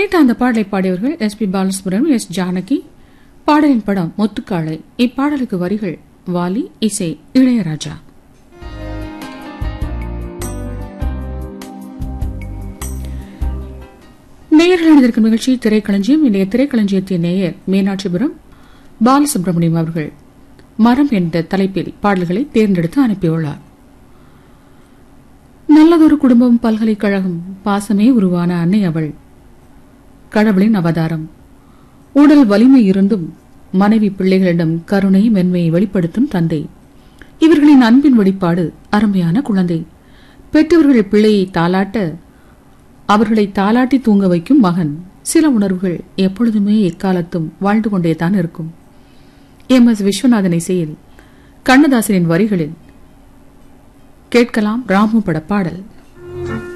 கேட்ட அந்த பாடலை பாடியவர்கள் S P Balasubrahmanyam S Janaki பாடலின் படம் முத்துக்காளை இப்பாடலுக்கு வரிகள் வாலி இசை இளையராஜா நேயர்கள் அணிந்திருக்கும் நிகழ்ச்சி திரைக்களஞ்சியம் இன்றைய திரைக்களஞ்சியத்தின் நேயர் மீனாட்சிபுரம் பாலசுப்ரமணியம் அவர்கள் மரம் என்ற தலைப்பில் பாடல்களை தேர்ந்தெடுத்து அனுப்பியுள்ளார் நல்லதொரு குடும்பம் பல்கலைக்கழகம் பாசமே உருவான அன்னை அவள் கடவுளின் அவதாரம் உடல் வலிமை இருந்தும் மனைவி பிள்ளைகளிடம் கருணை மென்மையை வெளிப்படுத்தும் தந்தை இவர்களின் அன்பின் வெளிப்பாடு அருமையான குழந்தை பெற்றவர்கள் பிள்ளையை தாளாட்ட அவர்களை தாளாட்டி தூங்க வைக்கும் மகன் சில உணர்வுகள் எப்பொழுதுமே எக்காலத்தும் வாழ்ந்து கொண்டேதான் இருக்கும் எம் எஸ் விஸ்வநாதன் இசையில் கண்ணதாசனின் வரிகளில் கேட்கலாம் ராமு பட பாடல்